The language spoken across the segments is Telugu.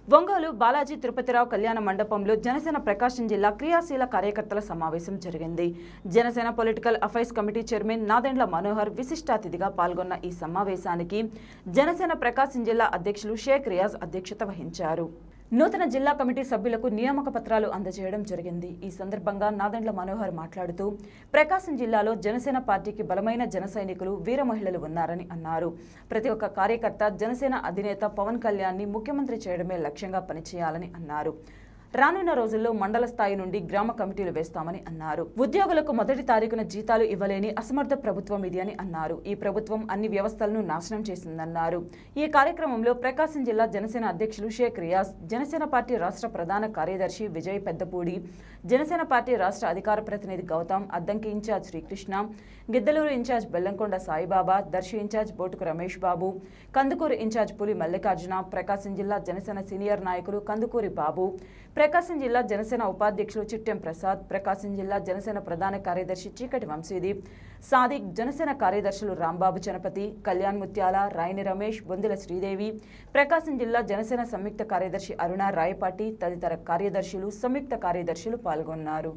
ఒంగోలు బాలాజీ తిరుపతిరావు కళ్యాణ మండపంలో జనసేన ప్రకాశం జిల్లా క్రియాశీల కార్యకర్తల సమావేశం జరిగింది Janasena political affairs committee chairman Nadendla Manohar విశిష్ట అతిథిగా పాల్గొన్న ఈ సమావేశానికి జనసేన ప్రకాశం జిల్లా అధ్యక్షులు షేక్ రియాజ్ అధ్యక్షత వహించారు నూతన జిల్లా కమిటీ సభ్యులకు నియామక పత్రాలు అందజేయడం జరిగింది ఈ సందర్భంగా నాదెండ్ల మనోహర్ మాట్లాడుతూ ప్రకాశం జిల్లాలో జనసేన పార్టీకి బలమైన జన సైనికులు వీర మహిళలు ఉన్నారని అన్నారు ప్రతి ఒక్క కార్యకర్త జనసేన అధినేత పవన్ కళ్యాణ్ని ముఖ్యమంత్రి చేయడమే లక్ష్యంగా పనిచేయాలని అన్నారు రానున్న రోజుల్లో మండల స్థాయి నుండి గ్రామ కమిటీలు వేస్తామని అన్నారు ఉద్యోగులకు మొదటి తారీఖున జీతాలు ఇవ్వలేని అసమర్థ ప్రభుత్వం ఇది అని అన్నారు ఈ ప్రభుత్వం అన్ని వ్యవస్థలను నాశనం చేసిందన్నారు ఈ కార్యక్రమంలో ప్రకాశం జిల్లా జనసేన అధ్యక్షులు షేక్ రియాజ్ జనసేన పార్టీ రాష్ట్ర ప్రధాన కార్యదర్శి విజయ్ పెద్దపూడి జనసేన పార్టీ రాష్ట్ర అధికార ప్రతినిధి Gautham Addanki in charge Srikrishna Giddalur in charge Bellamkonda Saibaba Darsi in charge బోటుకు రమేష్ బాబు కందుకూరు ఇన్ఛార్జ్ పులి మల్లికార్జున ప్రకాశం జిల్లా జనసేన సీనియర్ నాయకులు కందుకూరి బాబు ప్రకాశం జిల్లా జనసేన ఉపాధ్యక్షులు చిట్టెం ప్రసాద్ ప్రకాశం జిల్లా జనసేన ప్రధాన కార్యదర్శి చీకటి వంశీదీప్ సాదిక్ జనసేన కార్యదర్శులు రాంబాబు జనపతి కళ్యాణ్ ముత్యాల రాయని రమేష్ బొందుల శ్రీదేవి ప్రకాశం జిల్లా జనసేన సంయుక్త కార్యదర్శి అరుణ రాయపాటి తదితర కార్యదర్శులు సంయుక్త కార్యదర్శులు పాల్గొన్నారు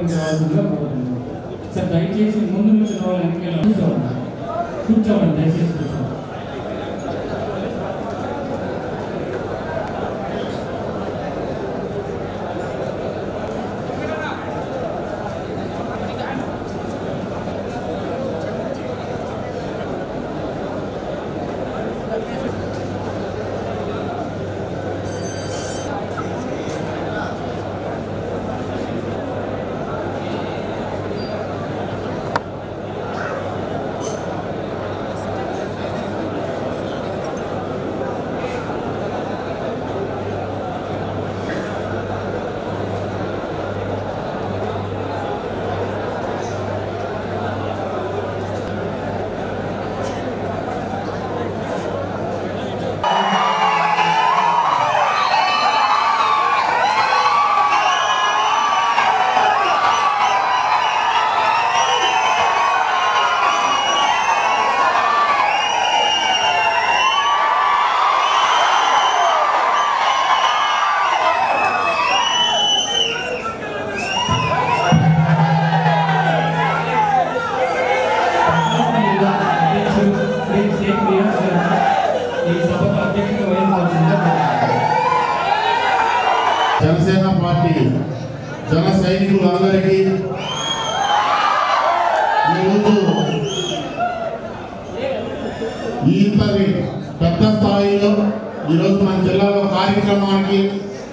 సార్ దయచేసి ముందు నుంచి వాళ్ళు వెనక్కి కూర్చోండి కూర్చోండి దయచేసి కూర్చోండి అధ్యక్షుడు శ్రీ షేక్ రియాజ్ గారు ఈ సభకు అధ్యక్షత వహించాల్సిందిగా కోరుతున్నాను. జనసేన పార్టీ జన సైనికులందరికీ ఈరోజు ఈ ఇంతటి పెద్ద స్థాయిలో ఈరోజు మన జిల్లాలో కార్యక్రమానికి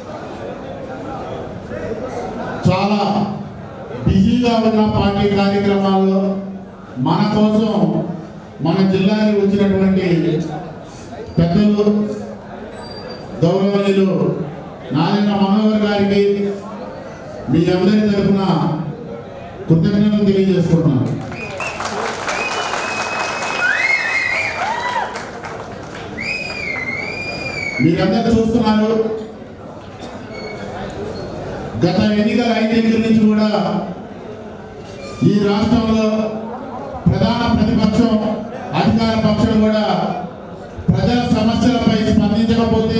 చాలా బిజీగా ఉన్న పార్టీ కార్యక్రమాల్లో మన కోసం మన జిల్లాకి వచ్చినటువంటి పెద్దలు గౌరవనీయులు నారాయణ మనోహర్ గారికి మీ అందరి తరఫున కృతజ్ఞతలు తెలియజేసుకుంటున్నాను మీరందరూ చూస్తున్నారు గత ఎన్నికల ఐదేళ్ళ నుంచి కూడా ఈ రాష్ట్రంలో ప్రధాన ప్రతిపక్షం అధికార పక్షం కూడా ప్రజల సమస్యలపై స్పందించకపోతే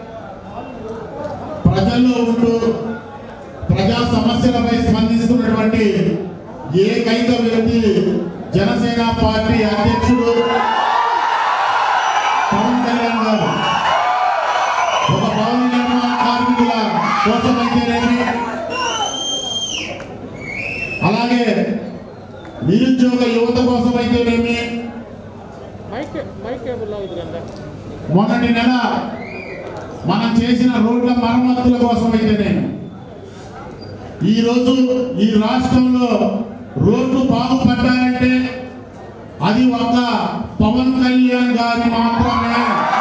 ప్రజల్లో ఉంటూ ప్రజా సమస్యలపై స్పందిస్తున్నటువంటి ఏకైక వ్యక్తి జనసేన పార్టీ అధ్యక్షుడు పవన్ కళ్యాణ్ గారు ఒక భవన నిర్మాణ కార్మికుల కోసమైతేనేమి అలాగే నిరుద్యోగ యువత కోసమైతేనేమి మొన్నటి నెల మనం చేసిన రోడ్ల మరమ్మతుల కోసమైతేనేమి ఈరోజు ఈ రాష్ట్రంలో రోడ్లు బాగుపడ్డాయంటే అది ఒక పవన్ కళ్యాణ్ గారి మాత్రమే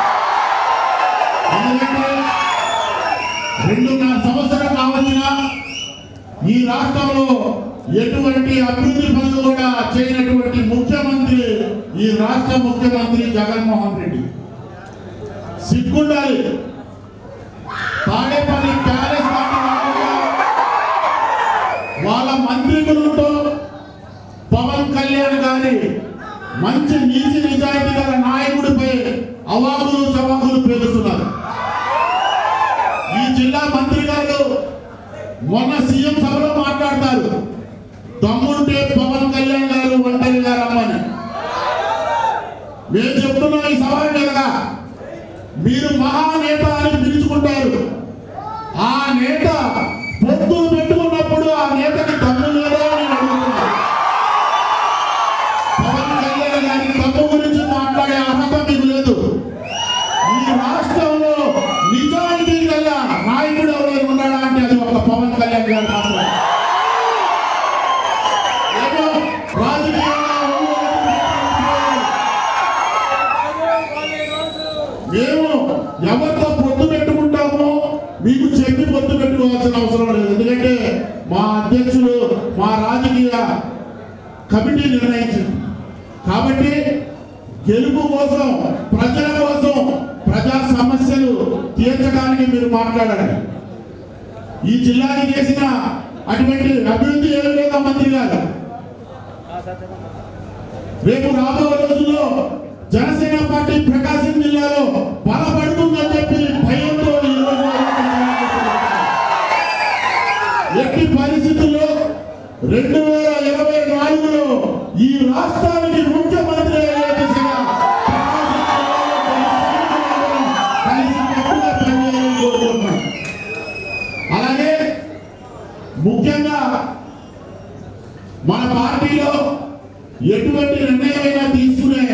ఎందుకంటే రెండున్నర సంవత్సరం కావచ్చిన ఈ రాష్ట్రంలో ఎటువంటి అభివృద్ధి పనులు కూడా చేయనటువంటి ముఖ్యమంత్రి ఈ రాష్ట్ర ముఖ్యమంత్రి జగన్మోహన్ రెడ్డి సిగ్గుండాలి తాడేపల్లి ప్యాలెస్ లాంటి వాటిలో వాళ్ళ మంత్రికులతో పవన్ కళ్యాణ్ గారి మంచి నీతి నిజాయితీ గల నాయకుడిపై అవాకులు చవాకులు పేలుస్తున్నారు జిల్లా మంత్రి గారు మొన్న సీఎం సభలో మాట్లాడతారు దమ్ముంటే పవన్ కళ్యాణ్ గారు ఒంటరిగా రమ్మని మేము చెప్తున్నాం ఈ సభ మీదగా మీరు మహానేత అని పిలుచుకుంటారు ఆ నేత పొత్తులు పెట్టుకున్నప్పుడు ఆ నేతకి దమ్ము లేదా అని నేను అడుగుతున్నా పవన్ కళ్యాణ్ గారి దమ్ము గురించి మాట్లాడే అర్హత మీకు లేదు ఈ రాష్ట్రంలో నిజాయితీ గల నాయకుడు ఎవరైనా ఉన్నాడా అంటే అది ఒక పవన్ కళ్యాణ్ గారు మాత్రమే ఏమో రాజకీయంగా మేము ఎవరితో పొత్తు పెట్టుకుంటామో మీకు చెప్పి పొత్తు పెట్టుకోవాల్సిన అవసరం లేదు ఎందుకంటే మా అధ్యక్షులు మా రాజకీయ కమిటీ నిర్ణయించింది కాబట్టి గెలుపు కోసం ప్రజల కోసం ప్రజా సమస్యలు తీర్చడానికి మీరు మాట్లాడాలి ఈ జిల్లాకి చేసిన అటువంటి అభివృద్ధి ఏమి లేదా మంత్రి గారు రేపు రాబోయే రోజుల్లో జనసేన పార్టీ ప్రకాశం జిల్లాలో బలపడుతుందని చెప్పి భయంతో ఈ రోజు ఎట్టి పరిస్థితుల్లో రెండు వేల ఇరవై నాలుగులో ఈ రాష్ట్రానికి ముఖ్యమంత్రి అయ్యే దిశగా ప్రకాశం జిల్లాలో మన సైనికులందరం కలిసికట్టుగా పనిచేయాలని కోరుకుంటున్నాం. అలాగే ముఖ్యంగా మన పార్టీలో ఎటువంటి నిర్ణయమైనా తీసుకునే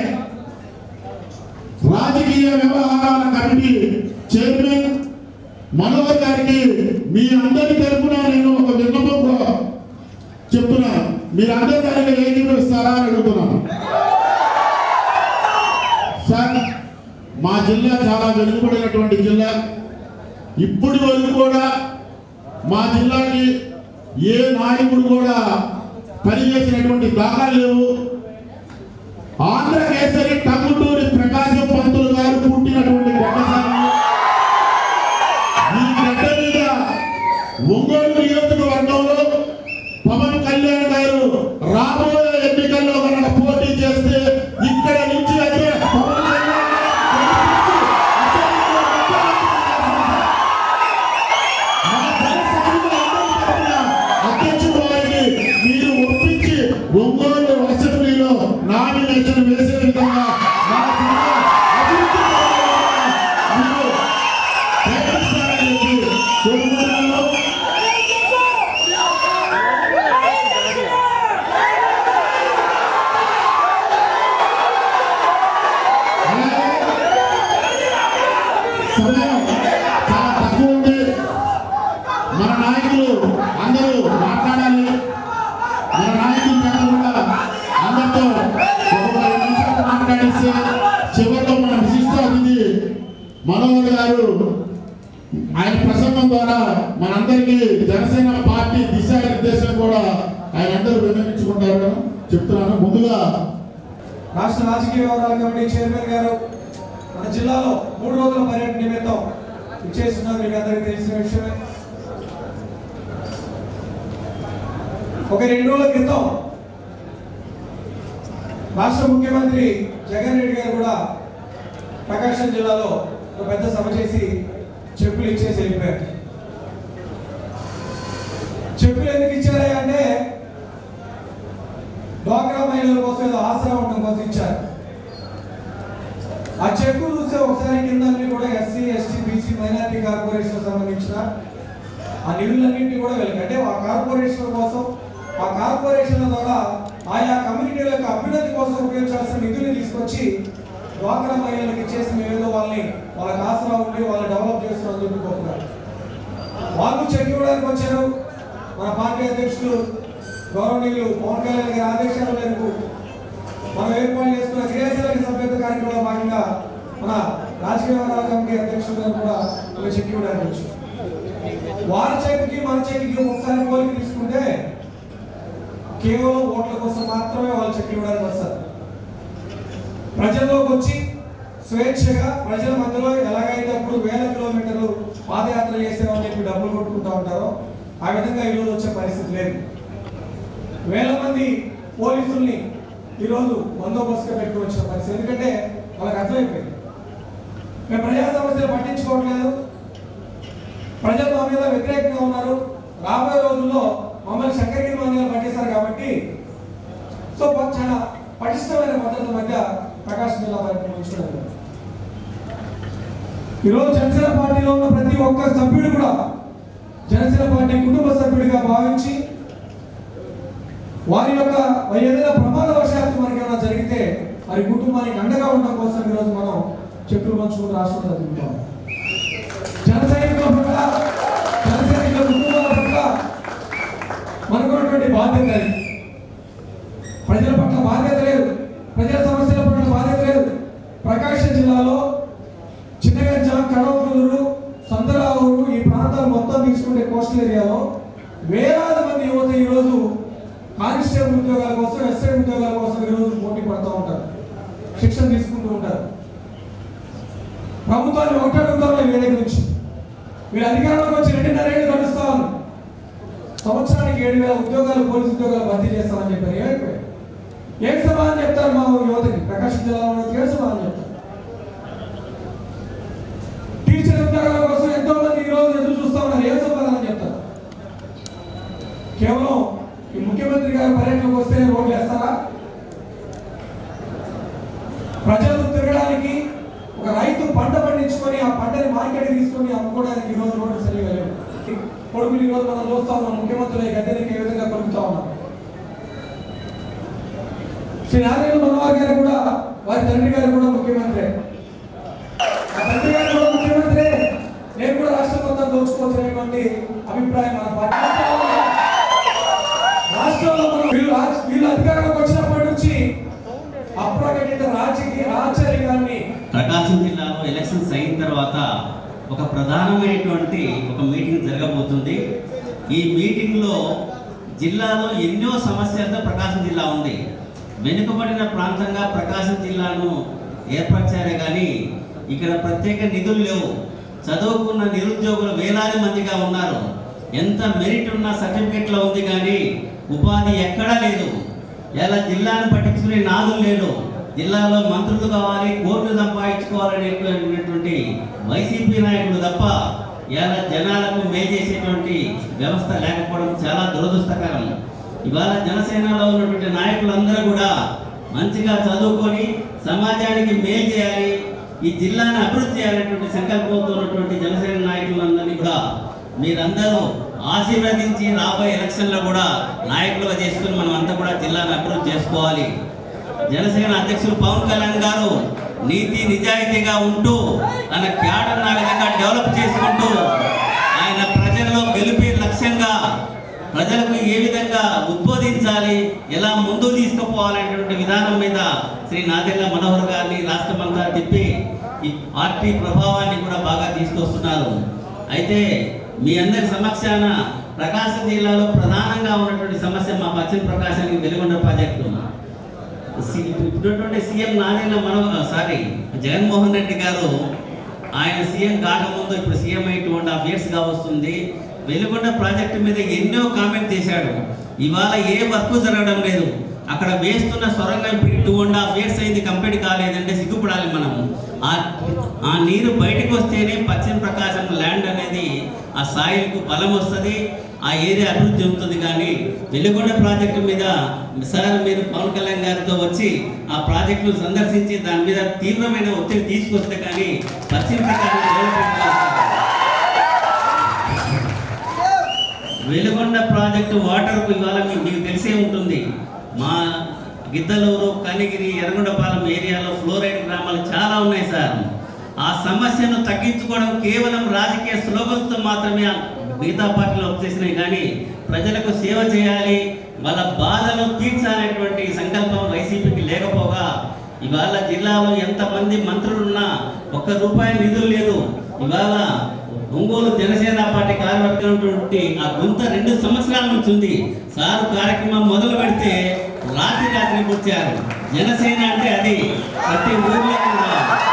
రాజకీయ వ్యవహారాల కమిటీ చైర్మన్ మనోహర్ గారికి మీ అందరి తరఫున నేను ఒక విన్నపం చెప్తున్నాను మీరందరూ దానికి ఏకీభవిస్తారా అని అడుగుతున్నాను సార్ మా జిల్లా చాలా వెనుకబడినటువంటి జిల్లా ఇప్పటి వరకు కూడా మా జిల్లాకి ఏ నాయకుడు కూడా పనిచేసినటువంటి దాఖలు లేవు ఆంధ్ర కేసరి టంగుటూరి ప్రకాశం పంతులు గారు పుట్టినటువంటి గొప్పసారి ఈ గడ్డ మీద ఒంగోలు నియోజకవర్గంలో పవన్ కళ్యాణ్ గారు రాబోయే ఎన్నికల్లో కనుక పోటీ చేస్తే ఇక్కడ నుంచి అయితే పవన్ కళ్యాణ్ గారు అధ్యక్షుడు వారిని మీరు ఒప్పించి ఒంగోలు అసెంబ్లీలో నామినేషన్ వేసే విధంగా మన జిల్లా అభివృద్ధి పథకాలను మీరు ప్రయత్నిస్తారని చెప్పి కోరుకుంటున్నాను. సమయం చాలా తక్కువ ఉంది మన నాయకులు అందరూ మాట్లాడాలి మన నాయకులు కాకుండా అందరితో ఒక పది నిమిషాలు మాట్లాడేసి చివరిలో మన విశిష్ట అతిథి మనోహర్ గారు ఆయన ప్రసంగం ద్వారా మనందరికీ జనసేన పార్టీ దిశానిర్దేశం కూడా ఆయన అందరూ విన్నవించుకుంటారు చెప్తున్నాను ముందుగా రాష్ట్ర రాజకీయ వ్యవహారాల కమిటీ చైర్మన్ గారు మన జిల్లాలో మూడు రోజుల పర్యటన నిమిత్తం ఇచ్చేస్తున్నారు మీకు అందరికీ తెలిసిన విషయమే ఒక రెండు రోజుల క్రితం రాష్ట్ర ముఖ్యమంత్రి జగన్ రెడ్డి గారు కూడా ప్రకాశం జిల్లాలో ఒక పెద్ద సభ చేసి చెప్పులు ఇచ్చేసి వెళ్ళిపోయారు చెప్పులు ఎందుకు ఇచ్చారా అంటే డ్వాక్రా మహిళల కోసం ఏదో ఆసరా ఉండడం కోసం ఇచ్చారు ఆ చెక్కు చూస్తే ఒకసారి కింద అన్ని కూడా SC ST BC minority corporation సంబంధించిన ఆ నిధులన్నింటినీ కూడా వెళ్ళి అంటే ఆ కార్పొరేషన్ కోసం ఆ కార్పొరేషన్ల ద్వారా ఆయా కమ్యూనిటీల యొక్క అభ్యున్నతి కోసం ఉపయోగించాల్సిన నిధులు తీసుకొచ్చి డ్వాక్రా మహిళలకు ఇచ్చేసి మేమేదో వాళ్ళని వాళ్ళకి ఆసరా ఉండి వాళ్ళని డెవలప్ చేస్తున్నాం చెప్పి గొప్పగా వాళ్ళు చెక్ ఇవ్వడానికి వచ్చారు మన పార్టీ అధ్యక్షులు గౌరవనీయులు పవన్ కళ్యాణ్ గారి ఆదేశాల మేరకు మనం ఏర్పాటు చేసుకున్న క్రియాశీలక సభ్యత కార్యక్రమంలో భాగంగా మన రాజకీయ వ్యవహారాల కమిటీ అధ్యక్షులు గారు కూడా ఒక చెక్ ఇవ్వడానికి వచ్చారు వారి చెక్కి మన చెక్కి ఒకసారి పోలికి తీసుకుంటే కేవలం ఓట్ల కోసం మాత్రమే వాళ్ళు చెక్ ఇవ్వడానికి వస్తారు ప్రజల్లోకి వచ్చి స్వేచ్ఛగా ప్రజల మధ్యలో ఎలాగైతే అప్పుడు వేల కిలోమీటర్లు పాదయాత్ర చేసామని చెప్పి డబ్బులు కొట్టుకుంటా ఉంటారో ఆ విధంగా ఈరోజు వచ్చే పరిస్థితి లేదు వేల మంది పోలీసుల్ని ఈరోజు బందోబస్తుగా పెట్టుకు వచ్చిన పరిస్థితి ఎందుకంటే వాళ్ళకి అర్థమైపోయింది మేము ప్రజా సమస్యలు పట్టించుకోవట్లేదు ప్రజలు మా మీద వ్యతిరేకంగా ఉన్నారు రాబోయే రోజుల్లో మమ్మల్ని శంకరగిరి మందిరం పట్టేశారు కాబట్టి సో ప- చాలా పటిష్టమైన భద్రత మధ్య ప్రకాశం జిల్లా వైపు ఉంచడం ఈరోజు జనసేన పార్టీలో ఉన్న ప్రతి ఒక్క సభ్యుడు కూడా జనసేన పార్టీ కుటుంబ సభ్యుడిగా భావించి వారి యొక్క ఏదైనా ప్రమాదవశాత్తు మనకి ఏమైనా జరిగితే వారి కుటుంబానికి అండగా ఉండడం కోసం ఈరోజు మనం చెక్కులు పంచుకుని రాష్ట్రంలో తింటాం జన సైనికుల పట్ల జన సైనికుల కుటుంబాల పట్ల మనకున్నటువంటి బాధ్యత అది ప్రజల పట్ల బాధ్యత లేదు ప్రజల సమస్యల పట్ల బాధ్యత లేదు ప్రకాశం జిల్లాలో చిన్నగంజ కడవకూరు సందరావూరు ఈ ప్రాంతాలు మొత్తం తీసుకుంటే కోస్టల్ ఏరియాలో వేలాది మంది యువత ఈరోజు కానిస్టేబుల్ ఉద్యోగాల కోసం ఎస్ఐ ఉద్యోగాల కోసం ఈరోజు పోటీ పడుతూ ఉంటారు శిక్షణ తీసుకుంటూ ఉంటారు ప్రభుత్వాన్ని ఒకటే అడుగుతాం మేము వేరే నుంచి మీరు అధికారంలోకి వచ్చి రెండున్నర ఏళ్ళు గడుస్తా ఉన్నారు సంవత్సరానికి ఏడు వేల ఉద్యోగాలు పోలీసు ఉద్యోగాలు భర్తీ చేస్తామని చెప్పారు ఏమైపోయాయి ఏం సమాధానం చెప్తారు మా యువతకి ప్రకాశం జిల్లాలో ఉన్న ఏం సమాధానం చెప్తారు టీచర్ ఉద్యోగాల కోసం ఎంతో మంది ఈ రోజు ఎదురు చూస్తా ఉన్నారు ఏం సమాధానం చెప్తారు కేవలం ఈ ముఖ్యమంత్రి గారు పర్యటనకు వస్తే రోడ్లు వేస్తారా ప్రజలు తిరగడానికి ఒక రైతు పంట పండించుకొని ఆ పంటని మార్కెట్ తీసుకొని అమ్ముకోవడానికి ఈ రోజు రోడ్డు సరిగా లేవు కొడుకులు ఈ రోజు మనం చూస్తా ఉన్నాం ముఖ్యమంత్రి గద్దెనికి ఏ విధంగా కొడుకుతా ఉన్నాం శ్రీ నారాయణ మనోహర్ గారు కూడా వారి తండ్రి గారు కూడా ముఖ్యమంత్రి ఆ తండ్రి గారు కూడా ముఖ్యమంత్రి నేను కూడా రాష్ట్రం మొత్తం దోచుకోవచ్చినటువంటి అభిప్రాయం మన పార్టీ రాష్ట్రంలో మనం వీళ్ళు రాజ- వీళ్ళు అధికారంలోకి వచ్చినప్పటి నుంచి అప్రకటిత రాజకీయ రాచరికాన్ని ప్రకాశం జిల్లాలో ఎలక్షన్స్ అయిన తర్వాత ఒక ప్రధానమైనటువంటి ఒక మీటింగ్ జరగబోతుంది ఈ మీటింగ్లో జిల్లాలో ఎన్నో సమస్యలతో ప్రకాశం జిల్లా ఉంది వెనుకబడిన ప్రాంతంగా ప్రకాశం జిల్లాను ఏర్పరిచారే కానీ ఇక్కడ ప్రత్యేక నిధులు లేవు చదువుకున్న నిరుద్యోగులు వేలాది మందిగా ఉన్నారు ఎంత మెరిట్ ఉన్న సర్టిఫికెట్లో ఉంది కానీ ఉపాధి ఎక్కడా లేదు ఇలా జిల్లాను పట్టించుకునే నాదులు లేడు జిల్లాలో మంత్రులు కావాలి కోట్లు సంపాదించుకోవాలనేటువంటి వైసీపీ నాయకులు తప్ప ఇలా జనాలకు మేలు చేసేటువంటి వ్యవస్థ లేకపోవడం చాలా దురదృష్టకరం ఇవాళ జనసేనలో ఉన్నటువంటి నాయకులందరూ కూడా మంచిగా చదువుకొని సమాజానికి మేలు చేయాలి ఈ జిల్లాను అభివృద్ధి చేయాలనేటువంటి సంకల్పంతో ఉన్నటువంటి జనసేన నాయకులందరినీ కూడా మీరందరూ ఆశీర్వదించి రాబోయే ఎలక్షన్లో కూడా నాయకులుగా చేసుకుని మనం అంతా కూడా జిల్లాను అభివృద్ధి చేసుకోవాలి జనసేన అధ్యక్షులు పవన్ కళ్యాణ్ గారు నీతి నిజాయితీగా ఉంటూ తన క్యాడర్ ఆ విధంగా డెవలప్ చేసుకుంటూ ఆయన ప్రజల్లో గెలిపే లక్ష్యంగా ప్రజలకు ఏ విధంగా ఉద్బోధించాలి ఎలా ముందుకు తీసుకుపోవాలనేటువంటి విధానం మీద శ్రీ నాదెల్ల మనోహర్ గారిని రాష్ట్రమంతా తిప్పి ఈ పార్టీ ప్రభావాన్ని కూడా బాగా తీసుకొస్తున్నారు అయితే మీ అందరి సమక్షాన ప్రకాశం జిల్లాలో ప్రధానంగా ఉన్నటువంటి సమస్య మా పశ్చిమ ప్రకాశానికి వెలుగొండ ప్రాజెక్టు సి- ఇప్పుడున్నటువంటి సీఎం నారాయణ మనో సారీ జగన్మోహన్ రెడ్డి గారు ఆయన సీఎం కాకముందు ఇప్పుడు సీఎం అయి టూ అండ్ హాఫ్ ఇయర్స్గా వస్తుంది వెలుగొండ ప్రాజెక్టు మీద ఎన్నో కామెంట్ చేశాడు ఇవాళ ఏ వర్క్ జరగడం లేదు అక్కడ వేస్తున్న సొరంగం ఇప్పుడు టూ అండ్ హాఫ్ ఇయర్స్ అయింది కంప్లీట్ కాలేదంటే సిగ్గుపడాలి మనం ఆ ఆ నీరు బయటకు వస్తేనే పశ్చిమ ప్రకాశం ల్యాండ్ అనేది ఆ సాయిల్కు బలం వస్తుంది ఆ ఏరియా అభివృద్ధి చెందుతుంది కానీ వెలుగొండ ప్రాజెక్టు మీద సార్ మీరు పవన్ కళ్యాణ్ గారితో వచ్చి ఆ ప్రాజెక్టును సందర్శించి దాని మీద తీవ్రమైన ఒత్తిడి తీసుకొస్తే కానీ పశ్చిమ ప్రకాశం డెవలప్మెంట్ కాదు. వెలుగొండ ప్రాజెక్టు వాటర్ ఇవాళ మీకు మీకు తెలిసే ఉంటుంది మా గిద్దలూరు కనిగిరి ఎర్రగొండపాలెం ఏరియాలో ఫ్లోరైడ్ గ్రామాలు చాలా ఉన్నాయి సార్ ఆ సమస్యను తగ్గించుకోవడం కేవలం రాజకీయ స్లోగన్స్తో మాత్రమే ఆ మిగతా పార్టీలు వచ్చేసినాయి కానీ ప్రజలకు సేవ చేయాలి వాళ్ళ బాధను తీర్చాలనేటువంటి సంకల్పం వైసీపీకి లేకపోగా ఇవాళ జిల్లాలో ఎంతమంది మంత్రులున్నా ఒక్క రూపాయి నిధులు లేదు ఇవాళ ఒంగోలు జనసేన పార్టీ కార్యవర్గమైనటువంటి ఆ గుంత రెండు సంవత్సరాల నుంచి ఉంది సార్ కార్యక్రమం మొదలు పెడితే రాత్రి రాత్రి కూర్చారు జనసేన అంటే అది ప్రతి ఊర్లో కూడా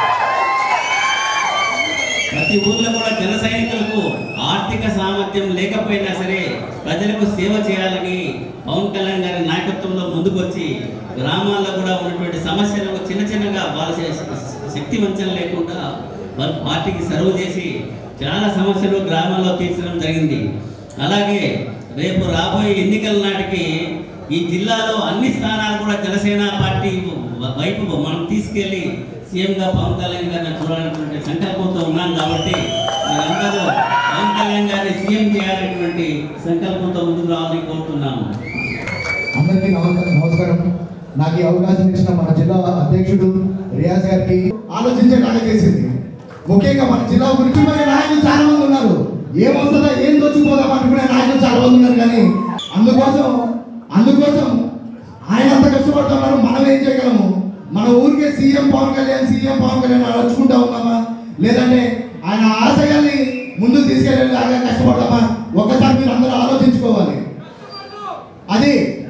ప్రతి ఊర్లో కూడా జన సైనికులకు ఆర్థిక సామర్థ్యం లేకపోయినా సరే ప్రజలకు సేవ చేయాలని పవన్ కళ్యాణ్ గారి నాయకత్వంలో ముందుకొచ్చి గ్రామాల్లో కూడా ఉన్నటువంటి సమస్యలకు చిన్న చిన్నగా వాళ్ళ శ- శక్తి వంచన లేకుండా వాళ్ళ పార్టీకి సర్వ్ చేసి చాలా సమస్యలు గ్రామాల్లో తీర్చడం జరిగింది అలాగే రేపు రాబోయే ఎన్నికల నాటికి ఈ జిల్లాలో అన్ని స్థానాలు కూడా జనసేన పార్టీ వైపు మనం తీసుకెళ్లి సీఎంగా పవన్ కళ్యాణ్ గారిని చూడాలనేటువంటి సంకల్పంతో ఉన్నాం కాబట్టి మీరందరూ పవన్ కళ్యాణ్ గారిని సీఎం చేయాలనేటువంటి సంకల్పంతో ముందుకు రావాలని కోరుతున్నాము అందరికీ నమస్కారం నమస్కారం నాకు ఈ అవకాశం ఇచ్చిన మన జిల్లా అధ్యక్షుడు రియాజ్ గారికి ఆలోచించే కాడ చేసింది ముఖ్యంగా మన జిల్లా గురించి మరి నాయకులు చాలా మంది ఉన్నారు ఏమొస్తుందో ఏం దొచ్చిపోదాం అనుకునే నాయకులు చాలా మంది ఉన్నారు కానీ అందుకోసం అందుకోసం ఆయన అంత కష్టపడుతున్నారు మనం ఏం చేయగలము మన ఊరికే సీఎం పవన్ కళ్యాణ్ సీఎం పవన్ కళ్యాణ్ అరుచుకుంటా ఉన్నామా లేదంటే ఆయన ఆశయాల్ని ముందుకు తీసుకెళ్ళేలాగా కష్టపడతామా ఒక్కసారి మీరు అందరూ ఆలోచించుకోవాలి అది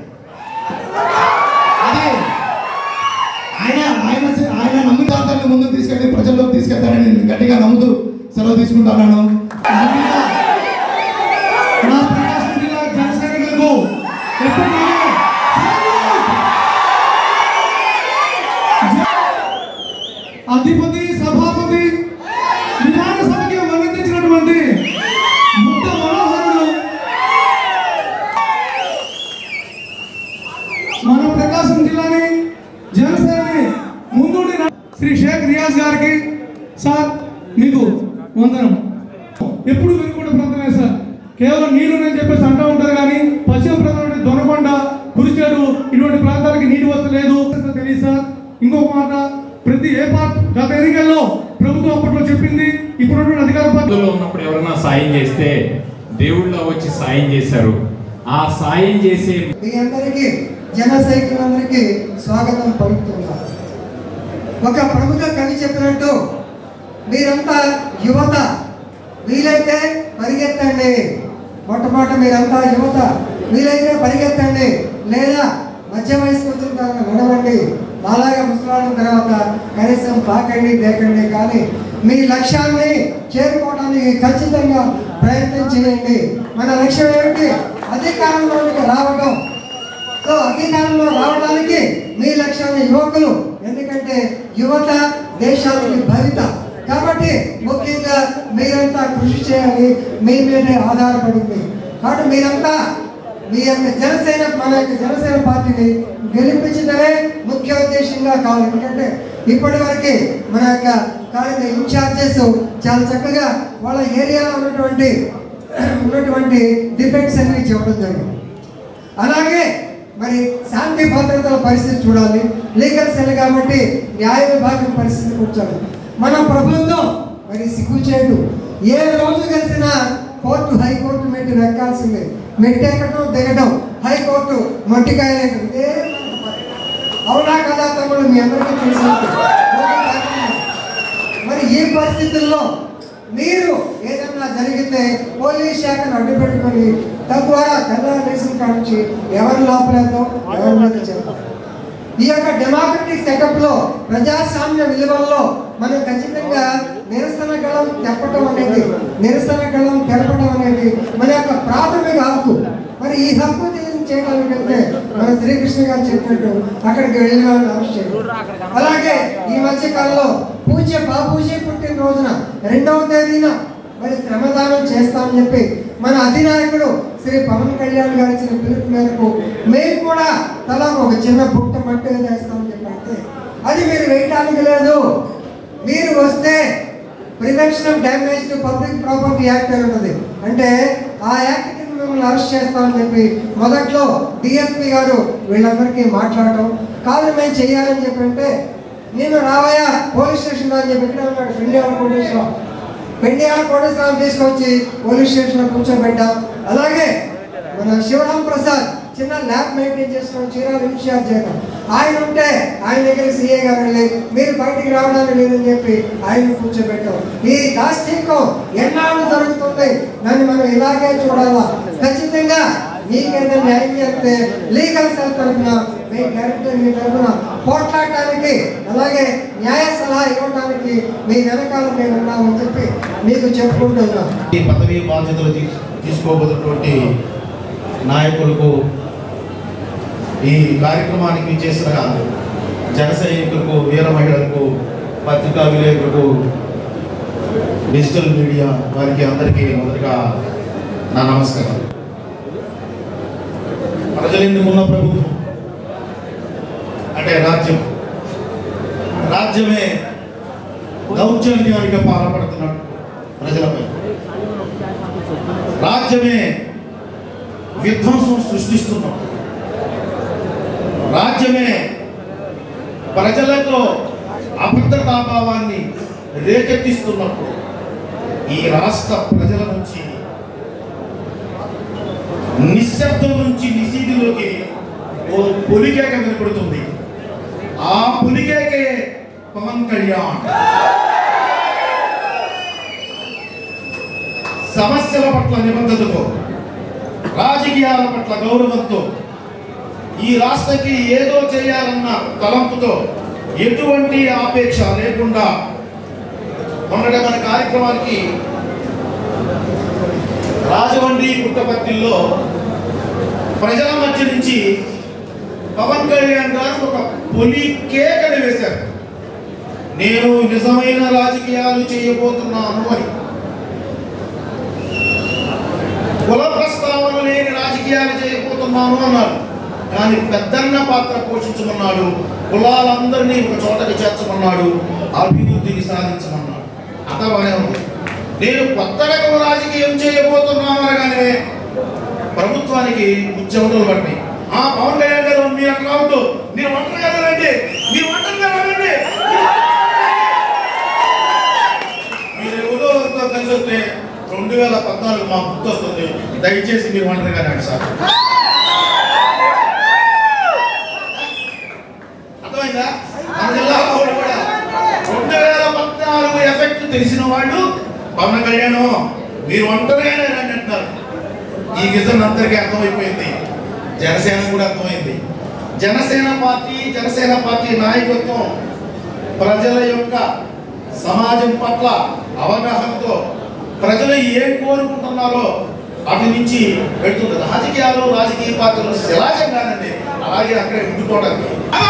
అది ఆయన ఆయన ఆయన నమ్ముతాన్ని ముందుకు తీసుకెళ్ళి ప్రజల్లోకి తీసుకెళ్తారని నేను గట్టిగా నమ్ముతూ సెలవు తీసుకుంటున్నాను ముఖ్యంగా నా ప్రకాశం జిల్లా జనసైనికులకు ఎప్పటికీ అధిపతి సభాపతి విధానసభకి మన్నతించినటువంటి ముద్ద మనోహరుడు మన ప్రకాశం జిల్లాని జనసేనని ముందుండి న- శ్రీ షేక్ రియాజ్ గారికి సార్ మీకు వందనం ఎప్పుడు వెనుకొండ ప్రాంతమే సార్ కేవలం నీళ్లు నేను చెప్పేసి అంటూ ఉంటారు కానీ పశ్చిమ ప్రాంతం దొనకొండ కురిచేడు ఇటువంటి ప్రాంతాలకి నీటి వసతి లేదు తెలియదు సార్ ఇంకొక మాట ప్రతి ఏ పార్ట్ గత ఎన్నికల్లో ప్రభుత్వం అప్పట్లో చెప్పింది ఇప్పుడున్న అధికార పార్టీ అందులో ఉన్నప్పుడు ఎవరైనా సాయం చేస్తే దేవుళ్ళ వచ్చి సాయం చేశారు ఆ సాయం చేసే మీ అందరికీ జన సైనికులందరికీ స్వాగతం పలుకుతున్నా ఒక ప్రముఖ కవి చెప్పినట్టు మీరంతా యువత వీలైతే పరిగెత్తండి మొట్టమొదట మీరంతా యువత వీలైతే పరిగెత్తండి లేదా మధ్య వయస్కుల ద్వారా నడవండి అలాగా ముసలాడిన తర్వాత కనీసం పాకండి దేకండి కానీ మీ లక్ష్యాన్ని చేరుకోవడానికి ఖచ్చితంగా ప్రయత్నం చేయండి మన లక్ష్యం ఏమిటి అధికారంలోకి రావడం సో అధికారంలో రావడానికి మీ లక్ష్యాన్ని యువకులు ఎందుకంటే యువత దేశానికి భవిత కాబట్టి ముఖ్యంగా మీరంతా కృషి చేయాలి మీ మీదే ఆధారపడింది కాబట్టి మీరంతా మీ యొక్క జనసేన మన యొక్క జనసేన పార్టీని గెలిపించడమే ముఖ్య ఉద్దేశంగా కావాలి ఎందుకంటే ఇప్పటి వరకు మన యొక్క కార్య ఇన్ఛార్జెస్ చాలా చక్కగా వాళ్ళ ఏరియాలో ఉన్నటువంటి ఉన్నటువంటి డిఫెక్ట్స్ అన్ని చెప్పడం జరిగింది అలాగే మరి శాంతి భద్రతల పరిస్థితి చూడాలి లీగల్ సెల్ కాబట్టి న్యాయ విభాగం పరిస్థితి కూర్చోాలి మన ప్రభుత్వం మరి సిగ్గు చేయడు ఏ రోజు కలిసినా కోర్టు హైకోర్టు మెట్టు ఎక్కాల్సిందే మెట్టు ఎక్కడం దిగడం హైకోర్టు మొట్టికాయ ఇదే అవునా కదా తమ్ముడు మీ అందరికీ తెలిసినట్టు మరి ఈ పరిస్థితుల్లో మీరు ఏదన్నా జరిగితే పోలీస్ శాఖను అడ్డుపెట్టుకొని తద్వారా కన్నా దేశం కానించి ఎవరి లోపలేద్దాం ఎవరి మీద చేద్దాం ఈ యొక్క డెమోక్రటిక్ సెటప్ లో ప్రజాస్వామ్య విలువల్లో మనం ఖచ్చితంగా నిరసన గళం తెప్పటం అనేది నిరసన గళం తెలపడం అనేది మన యొక్క ప్రాథమిక హక్కు మరి ఈ హక్కు చే- చేయడానికి వెళ్తే మన శ్రీకృష్ణ గారు చెప్పినట్టు అక్కడికి వెళ్ళిన వాళ్ళని అరెస్ట్ చేయడం అలాగే ఈ మధ్య కాలంలో పూజ్య బాపూజీ పుట్టిన రోజున రెండవ తేదీన మరి శ్రమదానం చేస్తామని చెప్పి మన అధినాయకుడు శ్రీ పవన్ కళ్యాణ్ గారు ఇచ్చిన పిలుపు మేరకు మేము కూడా తలా ఒక చిన్న బుట్ట మట్టి వేస్తామని చెప్పి అంటే అది మీరు వేయటానికి లేదు మీరు వస్తే prevention of damage to public property act అని ఉంటుంది అంటే ఆ యాక్ట్ కింద మిమ్మల్ని అరెస్ట్ చేస్తామని చెప్పి మొదట్లో డిఎస్పీ గారు వీళ్ళందరికీ మాట్లాడటం కాదు మేము చేయాలని చెప్పి అంటే నేను రావయ్యా పోలీస్ స్టేషన్ అని చెప్పి ఇక్కడ ఉన్నాడు పెండియాల కోటేశ్వరం పెండియాల కోటేశ్వరం తీసుకొచ్చి పోలీస్ స్టేషన్లో కూర్చోబెట్టాం అలాగే మన శివరాం ప్రసాద్ చిన్న ల్యాబ్ మెయింటైన్ చేస్తున్న చీరాల ఇన్ఛార్జ్ ఆయన ఆయన ఉంటే ఆయన దగ్గర సీఏ గారు వెళ్ళి మీరు బయటికి రావడానికి లేదని చెప్పి ఆయన కూర్చోబెట్టాం ఈ దాష్టికం ఎన్నాళ్ళు జరుగుతుంది దాన్ని మనం ఇలాగే చూడాలా ఖచ్చితంగా మీకేదైనా న్యాయం చేస్తే లీగల్ సెల్ తరఫున మీ గ్యారెంటీ మీ తరఫున పోట్లాడటానికి అలాగే న్యాయ సలహా ఇవ్వడానికి మీ వెనకాల మేము ఉన్నామని చెప్పి మీకు చెప్పుకుంటున్నాం ఈ పదవి బాధ్యతలు తీ- తీసుకోబోతున్నటువంటి నాయకులకు ఈ కార్యక్రమానికి చేసిన జన సైనికులకు వీర మహిళలకు పత్రికా విలేకరులకు డిజిటల్ మీడియా వారికి అందరికీ మొదటగా నా నమస్కారం ప్రజలెందుకున్న ప్రభుత్వం అంటే రాజ్యం రాజ్యమే దౌర్జన్యానికి పాల్పడుతున్నట్టు ప్రజలపై రాజ్యమే విధ్వంసం సృష్టిస్తున్నట్టు రాజ్యమే ప్రజలకు అభద్రతాభావాన్ని రేకెత్తిస్తున్నప్పుడు ఈ రాష్ట్ర ప్రజల నుంచి నిశ్శబ్దం నుంచి నిశీదిలోకి ఓ పొలికేక వినపడుతుంది ఆ పొలికేకే పవన్ కళ్యాణ్ సమస్యల పట్ల నిబద్ధతతో రాజకీయాల పట్ల గౌరవంతో ఈ రాష్ట్రకి ఏదో చేయాలన్న తలంపుతో ఎటువంటి ఆపేక్ష లేకుండా మొన్నటి మన కార్యక్రమానికి రాజమండ్రి పుట్టపర్తిలో ప్రజల మధ్య నుంచి పవన్ కళ్యాణ్ గారు ఒక పొలి కేకలు వేశారు నేను నిజమైన రాజకీయాలు చేయబోతున్నాను అని కుల ప్రస్తావన లేని రాజకీయాలు చేయబోతున్నాను అన్నాడు కానీ పెద్దన్న పాత్ర పోషించమన్నాడు కులాలందరినీ ఒక చోటకి చేర్చమన్నాడు అభివృద్ధిని సాధించమన్నాడు అతబానే ఉంది నేను కొత్త రకం రాజకీయం చేయబోతున్నాను అనగానే ప్రభుత్వానికి ఉద్యమలు పట్టినాయి ఆ పవన్ కళ్యాణ్ గారు మీరు అట్లా రావద్దు మీరు ఒంటరిగా రండి మీరు ఒంటరిగా రండి మీరు ఎవరో ఒకరితో కలిసి వస్తే రెండు వేల పద్నాలుగు మాకు గుర్తొస్తుంది దయచేసి మీరు ఒంటరిగా రండి సార్ అర్థమైందా మన జిల్లాలో వాళ్ళు కూడా రెండు వేల పద్నాలుగు ఎఫెక్ట్ తెలిసిన వాళ్ళు పవన్ కళ్యాణ్ మీరు ఒంటరిగానే రండి అంటున్నారు ఈ విజన్ అందరికీ అర్థమైపోయింది జనసేన కూడా అర్థమైంది జనసేన పార్టీ జనసేన పార్టీ నాయకత్వం ప్రజల యొక్క సమాజం పట్ల అవగాహనతో ప్రజలు ఏం కోరుకుంటున్నారో అటు నుంచి పెడుతుంది రాజకీయాలు రాజకీయ పార్టీలు శిలాజం కాదండి అలాగే అక్కడే ఉండిపోవడానికి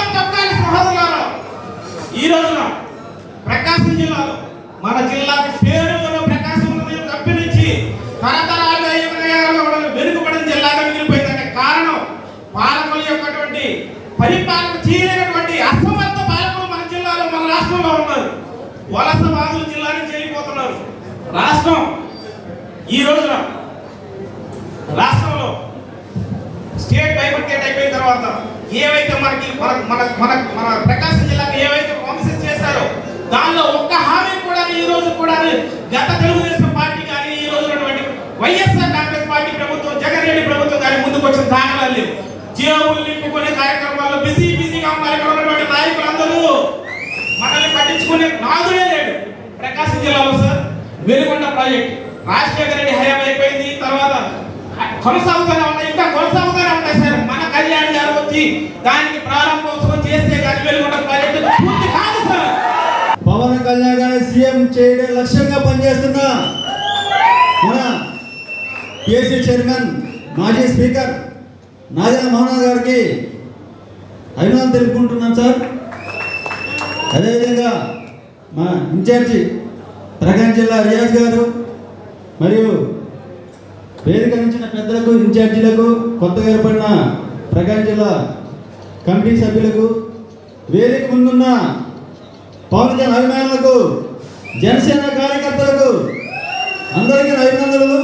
ఈ రోజున ప్రకాశం జిల్లాలో మన జిల్లాకి పేరు ఉన్న ప్రకాశం ఉదయం తప్పి నుంచి తరతరాలుగా యుగనయాలుగా వెనుకబడిన జిల్లాగా మిగిలిపోయిందనే కారణం పాలకుల యొక్కటువంటి పరిపాలన చేయలేనటువంటి అసమర్థ పాలకులు మన జిల్లాలో మన రాష్ట్రంలో ఉన్నారు వలసవాదులు జిల్లా నుంచి వెళ్ళిపోతున్నారు రాష్ట్రం ఈ రోజున రాష్ట్రంలో స్టేట్ బైఫర్కేట్ అయిపోయిన తర్వాత ఏవైతే మనకి మన మన మన మన ప్రకాశం జిల్లాకి ఏవైతే ప్రామిసెస్ చేశారో దానిలో ఒక్క హామీ కూడా ఈ రోజు కూడా గత తెలుగుదేశం పార్టీ కానీ ఈ రోజు ఉన్నటువంటి వైఎస్ఆర్ కాంగ్రెస్ పార్టీ ప్రభుత్వం జగన్ రెడ్డి ప్రభుత్వం కానీ ముందుకు వచ్చిన దాఖలాలు లేవు జేబులు నింపుకునే కార్యక్రమాల్లో బిజీ బిజీగా ఉన్నారు ఇక్కడ ఉన్నటువంటి నాయకులందరూ మనల్ని పట్టించుకునే నాదుడే లేడు ప్రకాశం జిల్లాలో సార్ వెలుగొండ ప్రాజెక్ట్ రాజశేఖర రెడ్డి హయాం అయిపోయింది తర్వాత కొనసాగుతూనే ఉన్నాయి ఇంకా కొనసాగుతూనే ఉంటాయి సార్ మన కళ్యాణ్ గారు వచ్చి దానికి ప్రారంభోత్సవం చేస్తే కానీ వెలుగొండ ప్రాజెక్టు పూర్తి కాదు సార్ పవన్ కళ్యాణ్ గారిని సీఎం చేయడం లక్ష్యంగా పనిచేస్తున్న మన పిఎస్సీ చైర్మన్ మాజీ స్పీకర్ నాజన మోహన్ గారికి అభినందన తెలుపుకుంటున్నాను సార్ అదేవిధంగా మా ఇన్ఛార్జి ప్రకాశం జిల్లా రియాజ్ గారు మరియు వేదిక నుంచి పెద్దలకు ఇన్ఛార్జీలకు కొత్తగా ఏర్పడిన ప్రకాశం జిల్లా కమిటీ సభ్యులకు వేదిక ముందున్న పవన్ కళ్యాణ్ అభిమానులకు జనసేన కార్యకర్తలకు అందరికీ నా అభినందనలు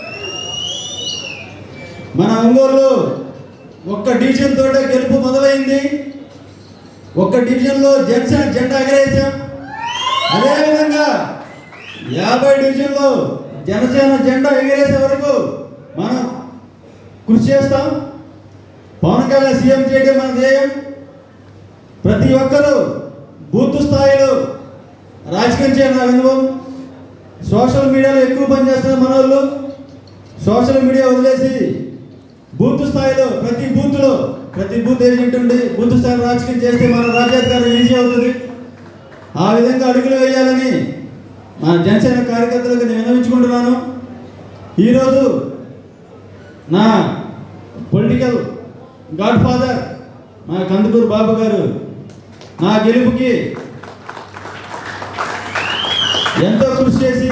మన ఒంగోలు ఒక్క డివిజన్ తోటే గెలుపు మొదలైంది ఒక్క డివిజన్లో జనసేన జెండా ఎగరేసాం అదేవిధంగా యాభై డివిజన్లో జనసేన జెండా ఎగరేసే వరకు మనం కృషి చేస్తాం పవన్ కళ్యాణ్ సీఎం చేయడం మన ధ్యేయం ప్రతి ఒక్కరూ బూత్ స్థాయిలో రాజకీయం చేయడం నా అనుభవం సోషల్ మీడియాలో ఎక్కువ పనిచేస్తున్న మన వాళ్ళు సోషల్ మీడియా వదిలేసి బూత్ స్థాయిలో ప్రతి బూత్లో ప్రతి బూత్ ఏజెంట్ ఉండి బూత్ స్థాయిలో రాజకీయం చేస్తే మన రాజ్యాధికారం ఈజీ అవుతుంది ఆ విధంగా అడుగులు వేయాలని మా జనసేన కార్యకర్తలకు నేను విన్నవించుకుంటున్నాను ఈరోజు నా పొలిటికల్ గాడ్ ఫాదర్ మా కందుకూరు బాబు గారు నా గెలుపుకి ఎంతో కృషి చేసి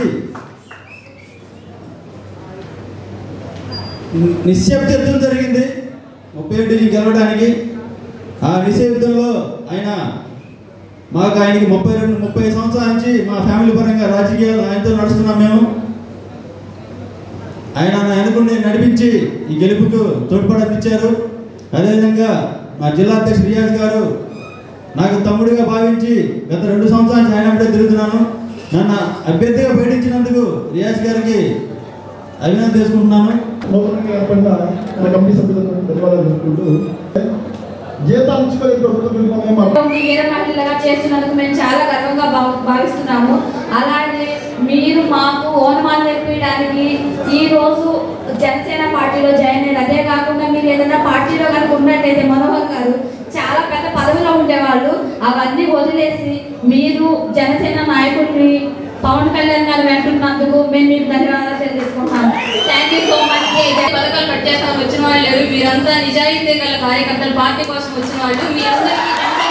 ని- నిశ్శబ్దత్వం జరిగింది ముప్పై ఒకటి గెలవడానికి ఆ నిశ్శబ్దంలో ఆయన మాకు ఆయనకి ముప్పై రెండు ముప్పై సంవత్సరాల నుంచి మా ఫ్యామిలీ పరంగా రాజకీయాలు ఆయనతో నడుస్తున్నాం మేము ఆయన నా వెనుకుండి నడిపించి ఈ గెలుపుకు తోడ్పడిచ్చారు అదేవిధంగా మా జిల్లా అధ్యక్షుడు రియాజ్ గారు నాకు తమ్ముడిగా భావించి గత రెండు సంవత్సరాల నుంచి ఆయన వెంటే తిరుగుతున్నాను నన్ను అభ్యర్థిగా ప్రకటించినందుకు రియాజ్ గారికి అభినందన చేసుకుంటున్నాను నూతనంగా ఏర్పడిన మన కమిటీ సభ్యులకు ధన్యవాదాలు తెలుపుకుంటూ జీతాలు ఇచ్చుకొని ప్రభుత్వం పిలుపునే మా వీర మహిళగా చేస్తున్నందుకు మేము చాలా గర్వంగా భావ- భావిస్తున్నాము అలాగే మీరు మాకు ఓనమాలు నేర్పించడానికి ఈ రోజు జనసేన పార్టీలో జాయిన్ అయ్యారు అదే కాకుండా మీరు ఏదైనా పార్టీలో కనుక ఉన్నట్టయితే మనోహర్ గారు చాలా పెద్ద పదవిలో ఉండేవాళ్ళు అవన్నీ వదిలేసి మీరు జనసేన నాయకుడిని పవన్ కళ్యాణ్ గారు వెంటున్నందుకు మేము మీకు ధన్యవాదాలు తెలియజేసుకుంటున్నాము థ్యాంక్ యూ సో మచ్ పథకాలు కట్ చేస్తాను వచ్చిన వాళ్ళు లేరు మీరంతా నిజాయితీ గల కార్యకర్తలు పార్టీ కోసం వచ్చిన వాళ్ళు మీరందరికీ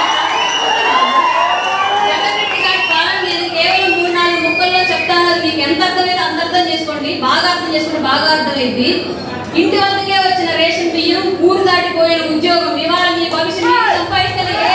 జగన్రెడ్డి గారి పాలన నేను కేవలం మూడు నాలుగు ముక్కల్లో చెప్తాను అది మీకు ఎంత అర్థమైతే అంత అర్థం చేసుకోండి బాగా అర్థం చేసుకుంటే బాగా అర్థమైంది ఇంటి వద్దకే వచ్చిన రేషన్ బియ్యం ఊరు దాటిపోయిన ఉద్యోగం ఇవాళ మీ భవిష్యత్తు మీరు సంపాదిస్తున్న ఏ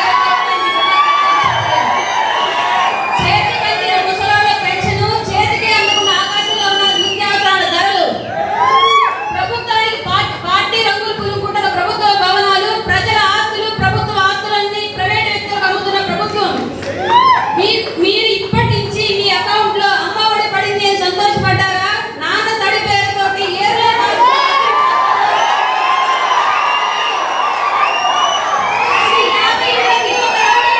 చేతికి అందిన ముసలాళ్ళ పెన్షన్ చేతికి అందుకున్న ఆకాశంలో ఉన్న నిత్యావసరాల ధరలు ప్రభుత్వానికి పార్టీ పార్టీ రంగులు పులుకుంటున్న ప్రభుత్వ భవనాలు ప్రజల ఆస్తులు ప్రభుత్వ ఆస్తులన్నీ ప్రైవేట్ వ్యక్తులకు అమ్ముతున్న ప్రభుత్వం మీ- మీరు ఇప్పటి నుంచి మీ అకౌంట్ లో అమ్మఒడి పడింది అని సంతోషపడ్డారా నాన్న తడి పేరుతోటి ఏర్లో యాభై ఏళ్ళకి ఒక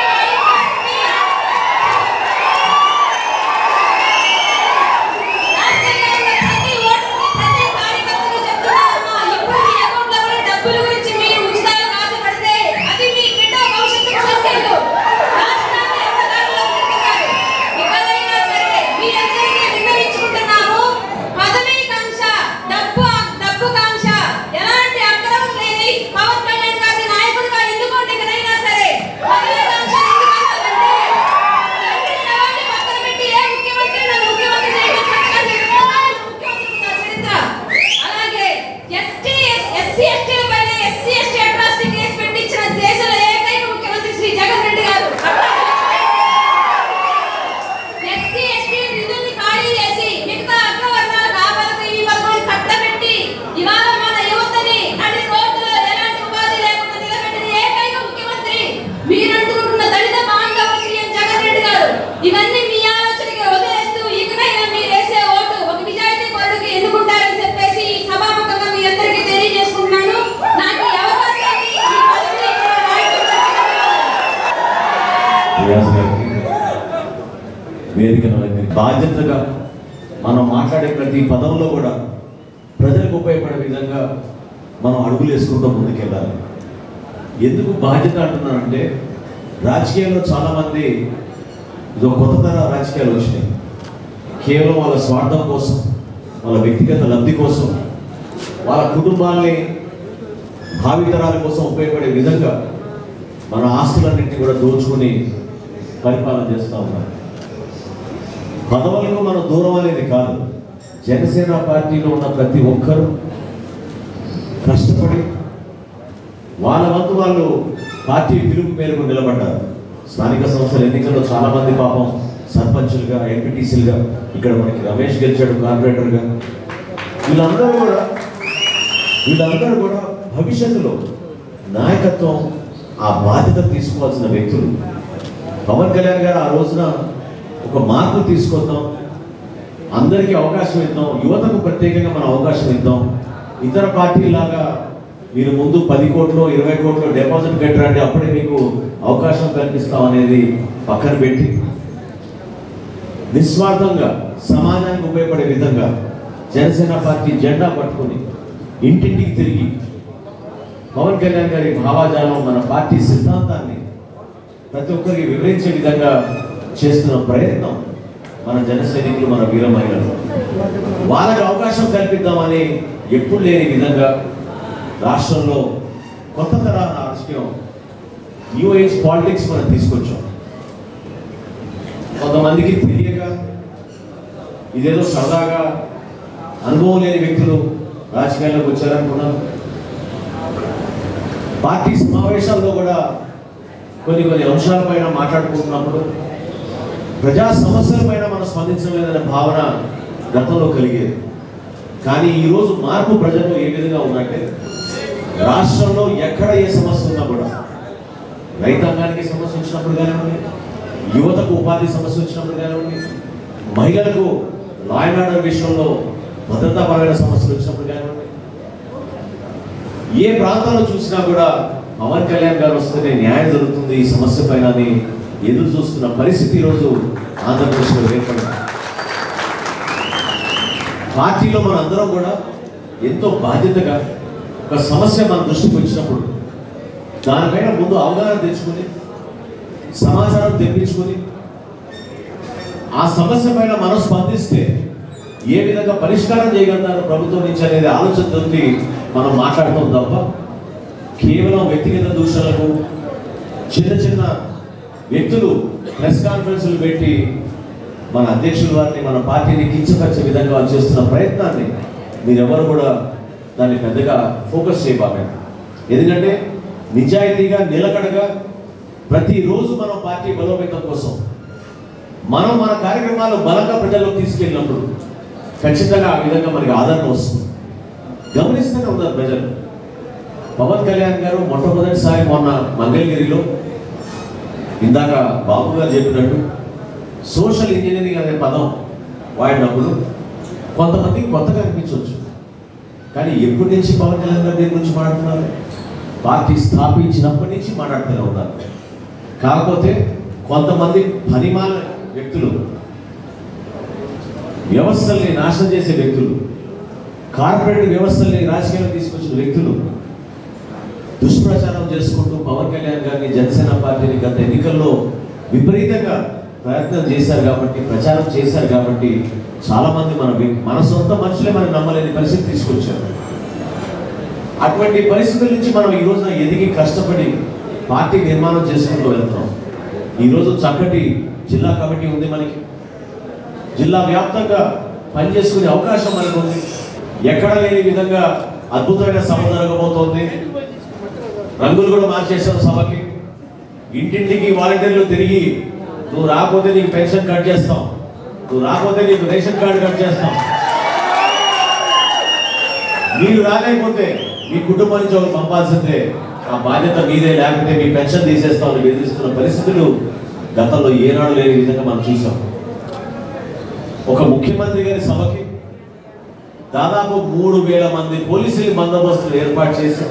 ప్రతి ఓటుకి ప్రతి కార్యకర్తకు చెప్తున్నారమ్మా ఇప్పుడు మీ అకౌంట్ లో కూడా డబ్బుల గురించి మీరు ఉచితాలు ఆశపడితే అది మీ బిడ్డ భవిష్యత్తుకు సంఖ్యలు రాష్ట్రాన్ని ఎంతగానో తిరుగుతారు ఇకనైనా సరే మీ అందరికీ విన్నవించుకుంటున్నాము పదవీ కాంక్ష డబ్బు డబ్బు కాంక్ష ఎలాంటి అక్రమం లేని పవన్ కళ్యాణ్ గారి నాయకుడిగా ఎన్నుకోండి ఇకనైనా సరే పదవీ కాంక్ష ఎందుకంటే తండ్రి శవాన్ని పక్కన పెట్టి ఏ ముఖ్యమంత్రి నన్ను ముఖ్యమంత్రి చేయమని సంతకాలు పెట్టాలి. ముఖ్యమంత్రి ఉన్న చరిత్ర. అలాగే ఎస్టీ ఎస్సీ ఎస్టీల పైన ఎస్సీ ఎస్టీ అట్రాసిటీ కేసు పెట్టించిన దేశంలో ఏకైక ముఖ్యమంత్రి శ్రీ జగన్ రెడ్డి గారు ఎస్సీ ఎస్టీ నిధుల్ని ఖాళీ చేసి మిగతా అగ్రవర్ణాలకు ఆ పథకం ఈ పథకం కట్టబెట్టి ఇవాళ మన యువతని నడి రోడ్డులో ఎలాంటి ఉపాధి లేకుండా నిలబెట్టిన ఏకైక ముఖ్యమంత్రి మీరంటుకుంటున్న దళిత బాంధవ సీఎం జగన్ రెడ్డి గారు ఇవన్నీ మీ ఆలోచనకి వదిలేస్తూ ఇకనైనా మీరు వేసే ఓటు ఒక నిజాయితీ పరుడికి ఎన్నుకుంటారని చెప్పేసి ఈ సభాముఖంగా మీ అందరికీ తెలియజేసుకుంటున్నాను నాకు ఈ అవకాశాన్ని ఈ పదవిని ఇక్కడ రియాజ్ గారికి వేదికను అలంకరి- బాధ్యతగా మనం మాట్లాడే ప్రతి పదంలో కూడా ప్రజలకు ఉపయోగపడే విధంగా మనం అడుగులు వేసుకుంటూ ముందుకెళ్ళాలి ఎందుకు బాధ్యత అంటున్నానంటే రాజకీయాల్లో చాలామంది ఇది ఒక కొత్త తర రాజకీయాలు వచ్చినాయి కేవలం వాళ్ళ స్వార్థం కోసం వాళ్ళ వ్యక్తిగత లబ్ధి కోసం వాళ్ళ కుటుంబాల్ని భావితరాల కోసం ఉపయోగపడే విధంగా మన ఆస్తులన్నింటినీ కూడా దోచుకుని పరిపాలన చేస్తూ ఉన్నారు పదవులకు మనం దూరం అనేది కాదు జనసేన పార్టీలో ఉన్న ప్రతి ఒక్కరూ కష్టపడి వాళ్ళ వంతు వాళ్ళు పార్టీ పిలుపు మేరకు నిలబడ్డారు స్థానిక సంస్థల ఎన్నికల్లో చాలా మంది పాపం సర్పంచులుగా ఎంపీటీసీలుగా ఇక్కడ మనకి రమేష్ గెలిచాడు కార్పొరేటర్గా వీళ్ళందరూ కూడా వీళ్ళందరూ కూడా భవిష్యత్తులో నాయకత్వం ఆ బాధ్యత తీసుకోవాల్సిన వ్యక్తులు పవన్ కళ్యాణ్ గారు ఆ రోజున ఒక మార్పు తీసుకొద్దాం అందరికీ అవకాశం ఇద్దాం యువతకు ప్రత్యేకంగా మనం అవకాశం ఇద్దాం ఇతర పార్టీలాగా మీరు ముందు పది కోట్లు ఇరవై కోట్లు డిపాజిట్ కట్టరండి అప్పుడే మీకు అవకాశం కల్పిస్తాం అనేది పక్కన పెట్టి నిస్వార్థంగా సమాజానికి ఉపయోగపడే విధంగా జనసేన పార్టీ జెండా పట్టుకొని ఇంటింటికి తిరిగి పవన్ కళ్యాణ్ గారి భావాజాలం మన పార్టీ సిద్ధాంతాన్ని ప్రతి ఒక్కరికి వివరించే విధంగా చేస్తున్న ప్రయత్నం మన జన సైనికులు మన వీర మహిళలు వాళ్ళకి అవకాశం కల్పిద్దామని ఎప్పుడు లేని విధంగా రాష్ట్రంలో కొత్త తరహా రాజకీయం న్యూ ఏజ్ పాలిటిక్స్ మనం తీసుకొచ్చాం కొంతమందికి తెలియక ఇదేదో సరదాగా అనుభవం లేని వ్యక్తులు రాజకీయాల్లోకి వచ్చారనుకున్నాను పార్టీ సమావేశాల్లో కూడా కొన్ని కొన్ని అంశాలపైన మాట్లాడుకుంటున్నప్పుడు ప్రజా సమస్యలపైన మనం స్పందించడం లేదనే భావన గతంలో కలిగేది కానీ ఈరోజు మార్పు ప్రజల్లో ఏ విధంగా ఉందంటే రాష్ట్రంలో ఎక్కడ ఏ సమస్య ఉన్నా కూడా రైతాంగానికి సమస్య వచ్చినప్పుడు కానివ్వండి యువతకు ఉపాధి సమస్య వచ్చినప్పుడు కానివ్వండి మహిళలకు లా అండ్ ఆర్డర్ విషయంలో భద్రతాపరమైన సమస్యలు వచ్చినప్పుడు కానివ్వండి ఏ ప్రాంతంలో చూసినా కూడా పవన్ కళ్యాణ్ గారు వస్తేనే న్యాయం జరుగుతుంది ఈ సమస్య పైన అని ఎదురు చూస్తున్న పరిస్థితి ఈరోజు ఆంధ్రప్రదేశ్లో ఏర్పడింది పార్టీలో మన అందరం కూడా ఎంతో బాధ్యతగా ఒక సమస్య మన దృష్టికి వచ్చినప్పుడు దానిపైన ముందు అవగాహన తెచ్చుకొని సమాచారం తెప్పించుకొని ఆ సమస్య పైన మనం స్పందిస్తే ఏ విధంగా పరిష్కారం చేయగలుగుతారు ప్రభుత్వం నుంచి అనేది ఆలోచనతోటి మనం మాట్లాడటం తప్ప కేవలం వ్యక్తిగత దూషణలకు చిన్న చిన్న వ్యక్తులు ప్రెస్ కాన్ఫరెన్స్లు పెట్టి మన అధ్యక్షుల వారిని మన పార్టీని కించపరిచే విధంగా వాళ్ళు చేస్తున్న ప్రయత్నాన్ని మీరెవరు కూడా దాన్ని పెద్దగా ఫోకస్ చేయబాకండి ఎందుకంటే నిజాయితీగా నిలకడగా ప్రతిరోజు మనం పార్టీ బలోపేతం కోసం మనం మన కార్యక్రమాలు బలంగా ప్రజల్లోకి తీసుకెళ్ళినప్పుడు ఖచ్చితంగా ఆ విధంగా మనకి ఆదరణ వస్తుంది గమనిస్తూనే ఉన్నారు ప్రజలు పవన్ కళ్యాణ్ గారు మొట్టమొదటిసారి మొన్న మంగళగిరిలో ఇందాక బాబు గారు చెప్పినట్టు సోషల్ ఇంజనీరింగ్ అనే పదం వాడినప్పుడు కొంతమందికి కొత్తగా అనిపించవచ్చు కానీ ఎప్పటి నుంచి పవన్ కళ్యాణ్ గారు దీని గురించి మాట్లాడుతున్నారు పార్టీ స్థాపించినప్పటి నుంచి మాట్లాడుతూనే ఉన్నారు కాకపోతే కొంతమంది పనిమాల వ్యక్తులు వ్యవస్థల్ని నాశనం చేసే వ్యక్తులు కార్పొరేట్ వ్యవస్థల్ని రాజకీయాలు తీసుకొచ్చిన వ్యక్తులు దుష్ప్రచారం చేసుకుంటూ పవన్ కళ్యాణ్ గారిని జనసేన పార్టీని గత ఎన్నికల్లో విపరీతంగా ప్రయత్నం చేశారు కాబట్టి ప్రచారం చేశారు కాబట్టి చాలా మంది మన వ్య- మన సొంత మనుషులే మనకి నమ్మలేని పరిస్థితి తీసుకొచ్చారు అటువంటి పరిస్థితుల నుంచి మనం ఈ రోజున ఎదిగి కష్టపడి పార్టీ నిర్మాణం చేసుకుంటూ వెళ్తున్నాం ఈ రోజు చక్కటి జిల్లా కమిటీ ఉంది మనకి జిల్లా వ్యాప్తంగా పనిచేసుకునే అవకాశం మనకు ఉంది ఎక్కడ లేని విధంగా అద్భుతమైన సభ జరగబోతోంది రంగులు కూడా మార్చేసాం సభకి ఇంటింటికి వాలంటీర్లు తిరిగి నువ్వు రాకపోతే నీకు పెన్షన్ కట్ చేస్తాం నువ్వు రాకపోతే నీకు రేషన్ కార్డు కట్ చేస్తాం మీరు రాలేకపోతే మీ కుటుంబం నుంచి ఒకరు పంపాల్సిందే ఆ బాధ్యత మీదే లేకపోతే మీ పెన్షన్ తీసేస్తామని బెదిరిస్తున్న పరిస్థితులు గతంలో ఏనాడు లేని విధంగా మనం చూసాం ఒక ముఖ్యమంత్రి గారి సభకి దాదాపు మూడు వేల మంది పోలీసులు బందోబస్తులు ఏర్పాటు చేసి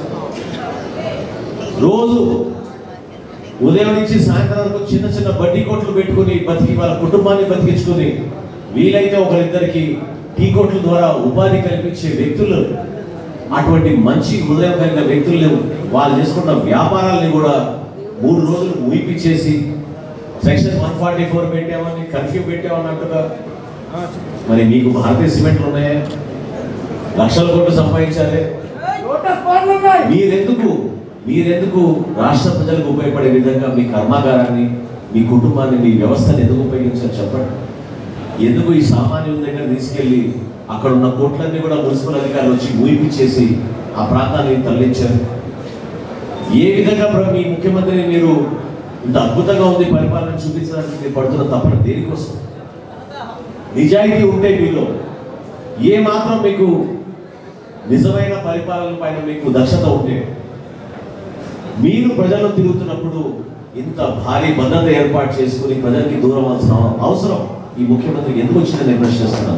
రోజు ఉదయం నుంచి సాయంత్రం వరకు చిన్న చిన్న బడ్డీ కొట్లు పెట్టుకుని బతికి వాళ్ళ కుటుంబాన్ని బతికించుకుని వీలైతే ఒకరిద్దరికి టీ కొట్ల ద్వారా ఉపాధి కల్పించే వ్యక్తులు అటువంటి మంచి హృదయం కలిగిన వ్యక్తుల్ని వాళ్ళు చేసుకున్న వ్యాపారాల్ని కూడా మూడు రోజులు ఊయిపించేసి సెక్షన్ వన్ ఫార్టీ ఫోర్ పెట్టామని కర్ఫ్యూ పెట్టామని అంటుగా మరి మీకు భారతీయ సిమెంట్లు ఉన్నాయా లక్షల కోట్లు సంపాదించాలి మీరెందుకు మీరెందుకు రాష్ట్ర ప్రజలకు ఉపయోగపడే విధంగా మీ కర్మాగారాన్ని మీ కుటుంబాన్ని మీ వ్యవస్థను ఎందుకు ఉపయోగించారు చెప్పండి ఎందుకు ఈ సామాన్యుల దగ్గర తీసుకెళ్లి అక్కడ ఉన్న కోట్లన్నీ కూడా మున్సిపల్ అధికారులు వచ్చి మూయిపించేసి ఆ ప్రాంతాన్ని తరలించారు ఏ విధంగా ప్ర- మీ ముఖ్యమంత్రిని మీరు ఇంత అద్భుతంగా ఉంది పరిపాలన చూపించడానికి మీరు పడుతున్న తప్పని దేనికోసం నిజాయితీ ఉంటే మీలో ఏ మాత్రం మీకు నిజమైన పరిపాలన పైన మీకు దక్షత ఉంటే మీరు ప్రజల్లో తిరుగుతున్నప్పుడు ఇంత భారీ భద్రత ఏర్పాటు చేసుకుని ప్రజలకి దూరం అవసరం అవసరం ఈ ముఖ్యమంత్రికి ఎందుకు వచ్చిందని నేను ప్రశ్నిస్తున్నాను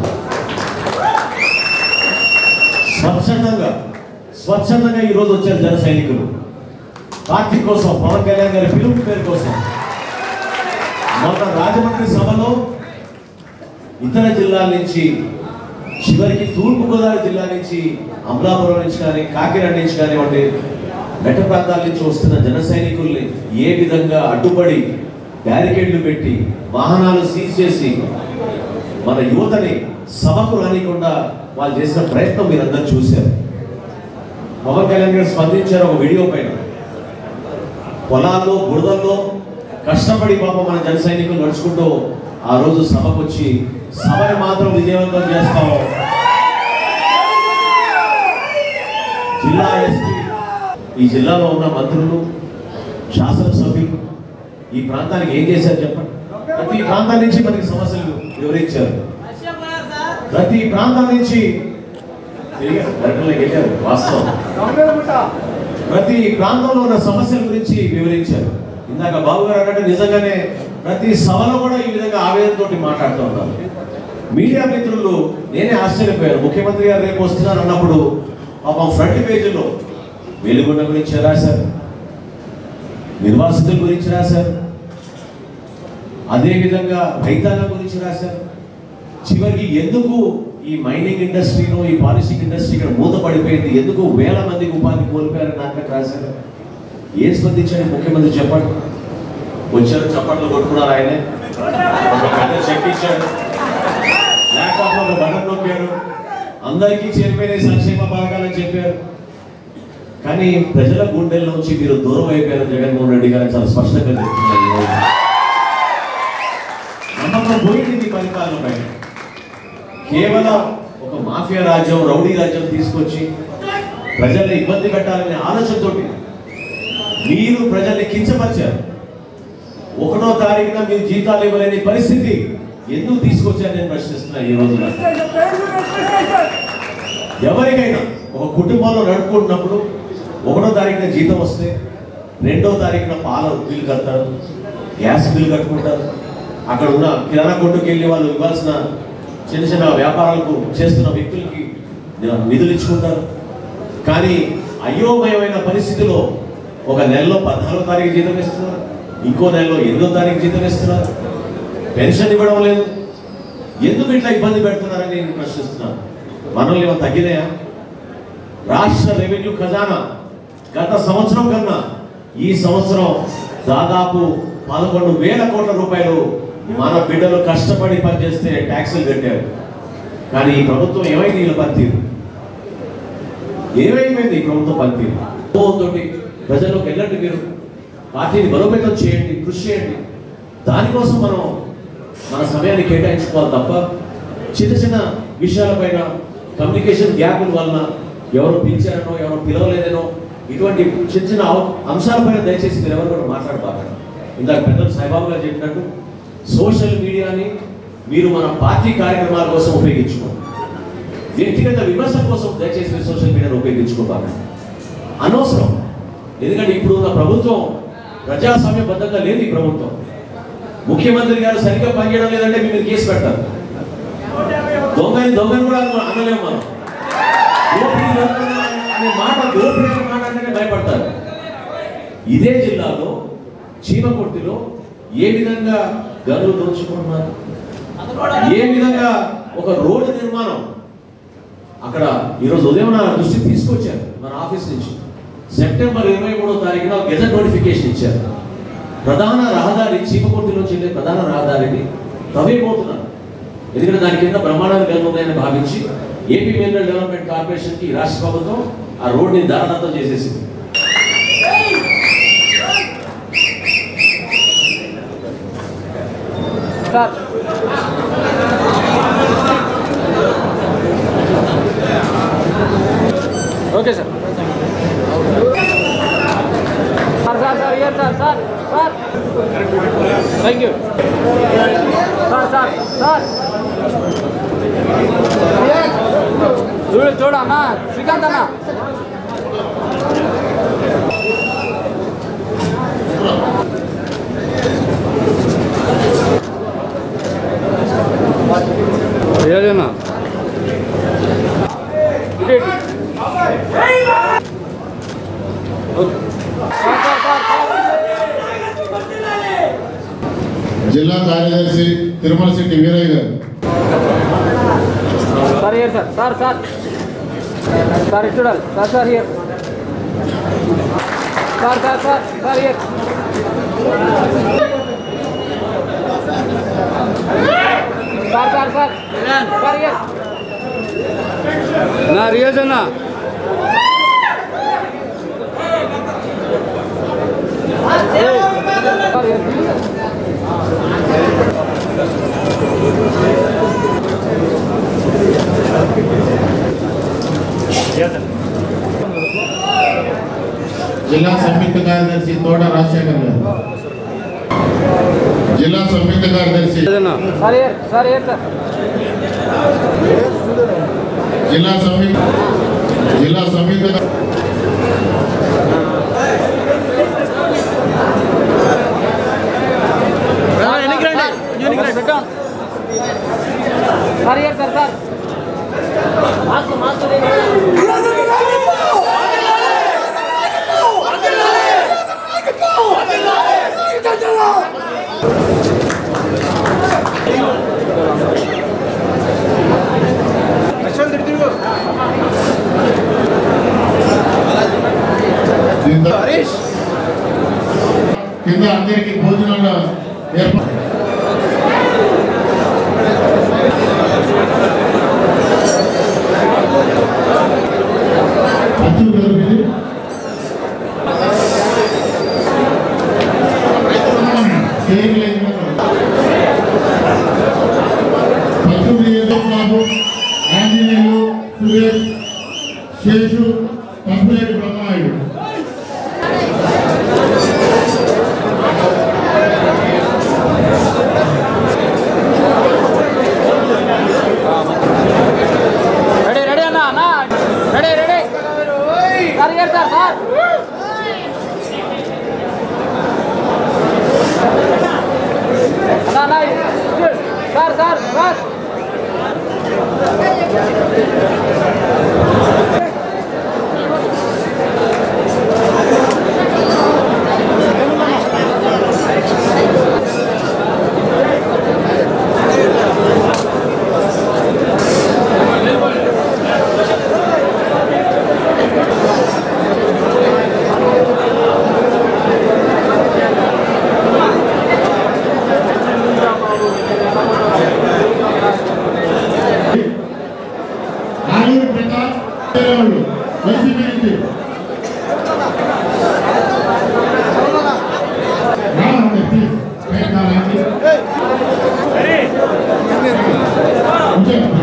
స్వచ్ఛందంగా స్వచ్ఛందంగా ఈ రోజు వచ్చారు జన సైనికులు పార్టీ కోసం పవన్ కళ్యాణ్ గారి పిలుపు పేరు కోసం మొన్న రాజమండ్రి సభలో ఇతర జిల్లాల నుంచి చివరికి తూర్పు గోదావరి జిల్లా నుంచి అమలాపురం నుంచి కానీ కాకినాడ నుంచి కానివ్వండి మెట్ట ప్రాంతాల నుంచి వస్తున్న జన సైనికుల్ని ఏ విధంగా అడ్డుపడి బ్యారికేడ్లు పెట్టి వాహనాలు సీజ్ చేసి మన యువతని సభకు రానికుండా వాళ్ళు చేసిన ప్రయత్నం మీరందరూ చూశారు పవన్ కళ్యాణ్ గారు స్పందించారు ఒక వీడియో పైన పొలాల్లో బురదల్లో కష్టపడి పాపం మన జన సైనికులు నడుచుకుంటూ ఆ రోజు సభకు వచ్చి సభని మాత్రం విజయవంతం చేస్తాము జిల్లా ఎస్పీ ఈ జిల్లాలో ఉన్న మంత్రులు శాసనసభ్యులు ఈ ప్రాంతానికి ఏం చేశారు చెప్పండి ప్రతి ప్రాంతం నుంచి మనకి సమస్యలు వివరించారు ప్రతి ప్రాంతం నుంచి తిరిగారు, పర్యటనలోకి వెళ్ళారు వాస్తవం ప్రతి ప్రాంతంలో ఉన్న సమస్యల గురించి వివరించారు ఇందాక బాబు గారు అన్నట్టు నిజంగానే ప్రతి సభలో కూడా ఈ విధంగా ఆవేదనతోటి మాట్లాడుతూ ఉన్నారు మీడియా మిత్రులు నేనే ఆశ్చర్యపోయాను ముఖ్యమంత్రి గారు రేపు వస్తున్నారు అన్నప్పుడు పాపం ఫ్రంట్ పేజీలో వెలుగుండ గురించి రాశారు నిర్వాసితుల గురించి రాశారు అదేవిధంగా రైతాంగం గురించి రాశారు చివరికి ఎందుకు ఈ మైనింగ్ ఇండస్ట్రీలో ఈ పాలిషింగ్ ఇండస్ట్రీ ఇక్కడ మూత పడిపోయింది ఎందుకు వేల మందికి ఉపాధి కోల్పోయారని నాకు రాశారు ఏ స్పందించారు ముఖ్యమంత్రి చెప్పండి వచ్చారు చప్పట్లు కొట్టుకున్నారు ఆయనే ఒక పెద్ద చెక్ ఇచ్చాడు ల్యాప్టాప్ లో ఒక బటన్ నొక్కారు అందరికీ చేరిపోయిన సంక్షేమ పథకాలని చెప్పారు కానీ ప్రజల గుండెల నుంచి మీరు దూరం అయిపోయారు జగన్మోహన్ రెడ్డి గారు చాలా స్పష్టంగా చెప్తున్నారు ఈ రోజు. నమ్మకం పోయింది మీ పరిపాలన పైన కేవలం ఒక మాఫియా రాజ్యం రౌడీ రాజ్యం తీసుకొచ్చి ప్రజల్ని ఇబ్బంది పెట్టాలనే ఆలోచనతోటి మీరు ప్రజల్ని కించపరిచారు ఒకటో తారీఖున మీరు జీతాలు ఇవ్వలేని పరిస్థితి ఎందుకు తీసుకొచ్చారు నేను ప్రశ్నిస్తున్నా ఈ రోజున ఎవరికైనా ఒక కుటుంబంలో నడుపుకుంటున్నప్పుడు ఒకటో తారీఖున జీతం వస్తే రెండో తారీఖున పాల బిల్లు కడతారు గ్యాస్ బిల్లు కట్టుకుంటారు అక్కడ ఉన్న కిరాణా కొట్టుకు వెళ్ళి వాళ్ళు ఇవ్వాల్సిన చిన్న చిన్న వ్యాపారాలకు చేస్తున్న వ్యక్తులకి నిధులు ఇచ్చుకుంటారు కానీ అయోమయమైన పరిస్థితిలో ఒక నెలలో పద్నాలుగో తారీఖు జీతం ఇస్తున్నారు ఇంకో నెలలో ఎనిమిదో తారీఖు జీతం ఇస్తున్నారు పెన్షన్ ఇవ్వడం లేదు ఎందుకు ఇట్లా ఇబ్బంది పెడుతున్నారని నేను ప్రశ్నిస్తున్నాను మనల్ని ఏమైనా తగ్గినాయా రాష్ట్ర రెవెన్యూ ఖజానా గత సంవత్సరం కన్నా ఈ సంవత్సరం దాదాపు పదకొండు వేల కోట్ల రూపాయలు మన బిడ్డలు కష్టపడి పనిచేస్తే ట్యాక్సులు కట్టారు కానీ ఈ ప్రభుత్వం ఏమైంది వీళ్ళ పనితీరు ఏమైపోయింది ఈ ప్రభుత్వం పనితీరు తోటి ప్రజల్లోకి వెళ్ళండి మీరు పార్టీని బలోపేతం చేయండి కృషి చేయండి దానికోసం మనం మన సమయాన్ని కేటాయించుకోవాలి తప్ప చిన్న చిన్న విషయాలపైన కమ్యూనికేషన్ గ్యాపుల వలన ఎవరు పిలిచారనో ఎవరు పిలవలేదనో ఇటువంటి చిన్న చిన్న అవ- అంశాలపైన దయచేసి మీరు ఎవరు కూడా మాట్లాడబాకండి ఇందాక పెద్దలు సాయిబాబు గారు చెప్పినట్టు సోషల్ మీడియాని మీరు మన పార్టీ కార్యక్రమాల కోసం ఉపయోగించుకోండి వ్యక్తిగత విమర్శల కోసం దయచేసి మీరు సోషల్ మీడియాను ఉపయోగించుకోబాకండి అనవసరం ఎందుకంటే ఇప్పుడు ఉన్న ప్రభుత్వం ప్రజాస్వామ్యబద్ధంగా లేదు ఈ ప్రభుత్వం ముఖ్యమంత్రి గారు సరిగ్గా పనిచేయడం లేదంటే మీ మీద కేసు పెడతారు దొంగని దొంగని కూడా అన- అనలేము మనం దోపిడీ దొంగ అనే మాట దోపిడీ అనే మాట అంటేనే భయపడతారు ఇదే జిల్లాలో చీమకుర్తిలో ఏ విధంగా గనులు దోచుకుంటున్నారు ఏ విధంగా ఒక రోడ్డు నిర్మాణం అక్కడ ఈరోజు ఉదయం నా దృష్టి తీసుకొచ్చారు మన ఆఫీస్ నుంచి సెప్టెంబర్ ఇరవై మూడో తారీఖున గెజెట్ నోటిఫికేషన్ ఇచ్చారు ప్రధాన రహదారి చీమకుర్తిలో చెందే ప్రధాన రహదారిని తవ్వేయబోతున్నారు ఎందుకంటే దాని కింద బ్రహ్మాండాలు కలిగి ఉన్నాయని భావించి ఏపీ మినరల్ డెవలప్మెంట్ కార్పొరేషన్ కి రాష్ట్ర ప్రభుత్వం ఆ రోడ్ని దారుణంతం చేసేసింది sir okay sir sir sir sir ఇయర్ sir sir sir thank you sir sir sir చూడు చూడు అన్న శ్రీకాంత్ అన్న ఏదైనా జిల్లా కార్యదర్శి తిరుమల శెట్టి వీరయ్య గారు సార్ ఇయర్ సార్ సార్ సార్ సార్ ఇటు చూడాలి సార్ సార్ ఇయర్ సార్ సార్ సార్ సార్ ఇయర్ సార్ సార్ సార్ సార్ ఇయర్ నా రియాజ్ అన్న సార్ ఇయర్ జిల్లా సంయుక్త కార్యదర్శి తోట రాజశేఖర్ గారు జిల్లా సంయుక్త కార్యదర్శి సార్ ఏర్ సార్ ఏర్ సార్ జిల్లా సంయుక్త జిల్లా సంయుక్త ఎన్నికి రండి ఎన్నికి రండి పెట్టాం సార్ ఏర్ సార్ సార్ మాస్క్ మాస్క్ కింద అందరికి భోజనాల ఏర్పాటు అచ్చు గారు మీది? ఏం లేదు పచ్చూరి ఏదో బాబు ఆంజనేయులు సురేష్ శేషు పసుపులేటి బ్రహ్మనాయుడు రెడీ రెడీ అన్న అన్న రెడీ రెడీ సార్ ఏర్ సార్ సార్ అన్న అన్న sir sir sir Aluru Pratap వాళ్ళు వైసీపీ నుంచి రావాలి, please. పైకి రావాలి. కొంచెం